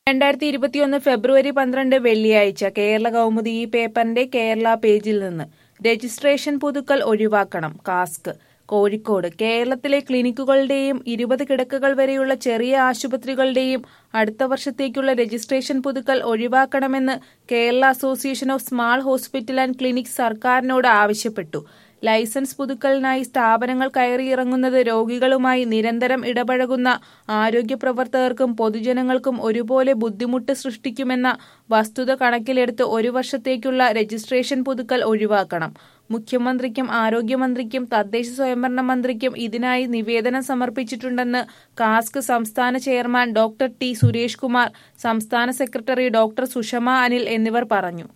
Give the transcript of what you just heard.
രണ്ടായിരത്തി ഇരുപത്തിയൊന്ന് ഫെബ്രുവരി പന്ത്രണ്ട് വെള്ളിയാഴ്ച കേരള കൗമുദി ഈ പേപ്പറിന്റെ കേരള പേജിൽ നിന്ന് രജിസ്ട്രേഷൻ പുതുക്കൽ ഒഴിവാക്കണം കാസ്ക് കോഴിക്കോട് കേരളത്തിലെ ക്ലിനിക്കുകളുടെയും ഇരുപത് കിടക്കകൾ വരെയുള്ള ചെറിയ ആശുപത്രികളുടെയും അടുത്ത വർഷത്തേക്കുള്ള രജിസ്ട്രേഷൻ പുതുക്കൽ ഒഴിവാക്കണമെന്ന് Kerala association of small hospital and clinics സർക്കാരിനോട് ആവശ്യപ്പെട്ടു ലൈസൻസ് പുതുക്കലിനായി സ്ഥാപനങ്ങൾ കയറിയിറങ്ങുന്നത് രോഗികളുമായി നിരന്തരം ഇടപഴകുന്ന ആരോഗ്യ പ്രവർത്തകർക്കും പൊതുജനങ്ങൾക്കും ഒരുപോലെ ബുദ്ധിമുട്ട് സൃഷ്ടിക്കുമെന്ന വസ്തുത കണക്കിലെടുത്ത് ഒരു വർഷത്തേക്കുള്ള രജിസ്ട്രേഷൻ പുതുക്കൽ ഒഴിവാക്കണം മുഖ്യമന്ത്രിക്കും ആരോഗ്യമന്ത്രിക്കും തദ്ദേശ സ്വയംഭരണ മന്ത്രിക്കും ഇതിനായി നിവേദനം സമർപ്പിച്ചിട്ടുണ്ടെന്ന് കാസ്ക് സംസ്ഥാന chairman doctor T Suresh Kumar സംസ്ഥാന സെക്രട്ടറി ഡോക്ടർ സുഷമ അനിൽ എന്നിവർ പറഞ്ഞു